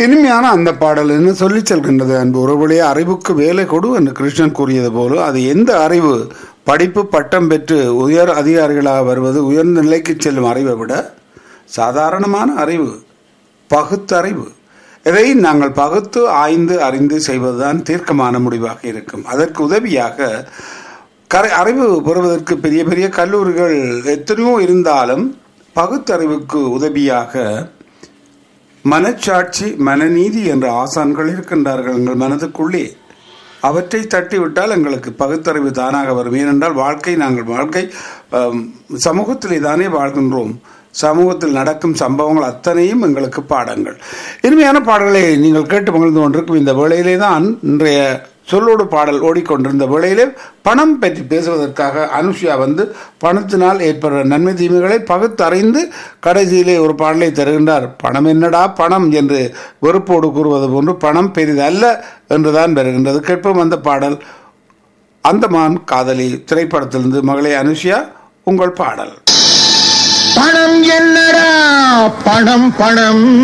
இனிமையான அந்த பாடல் என்ன சொல்லிச் செல்கின்றது அன்பு உறவுடைய அறிவுக்கு வேலை கொடு என்று கிருஷ்ணன் கூறியது போல அது எந்த அறிவு படிப்பு பட்டம் பெற்று உயர் அதிகாரிகளாக வருவது உயர்ந்த நிலைக்கு செல்லும் அறிவை விட சாதாரணமான அறிவு பகுத்தறிவு இதை நாங்கள் பகுத்து ஆய்ந்து அறிந்து செய்வதுதான் தீர்க்கமான முடிவாக இருக்கும் அதற்கு உதவியாக கரை அறிவு பெறுவதற்கு பெரிய பெரிய கல்லூரிகள் எத்தனையோ இருந்தாலும் பகுத்தறிவுக்கு உதவியாக மனச்சாட்சி மனநீதி என்ற ஆசான்கள் இருக்கின்றார்கள் எங்கள் மனதுக்குள்ளே அவற்றை தட்டிவிட்டால் எங்களுக்கு பகுத்தறிவு தானாக வரும் ஏனென்றால் வாழ்க்கை நாங்கள் வாழ்க்கை ஆம், சமூகத்திலே தானே வாழ்கின்றோம் சமூகத்தில் நடக்கும் சம்பவங்கள் அத்தனையும் எங்களுக்கு பாடங்கள் இனிமையான பாடல்களை நீங்கள் கேட்டு மகிழ்ந்து கொண்டிருக்கும் இந்த வேளையிலே தான் இன்றைய சொல்லோடு பாடல் ஓடிக்கொண்டிருந்த வேளையிலே பணம் பற்றி பேசுவதற்காக அனுஷியா வந்து பணத்தினால் ஏற்படுற நன்மை தீமைகளை பகுத்தறிந்து கடைசியிலே ஒரு பாடலை தருகின்றார் பணம் என்னடா பணம் என்று வெறுப்போடு கூறுவது போன்று பணம் பெரிதல்ல என்றுதான் வருகின்றது கேட்போம் அந்த பாடல் அந்தமான் காதலி திரைப்படத்திலிருந்து மகளே அனுஷியா உங்கள் பாடல் பணம் என்னடா பணம் பணம்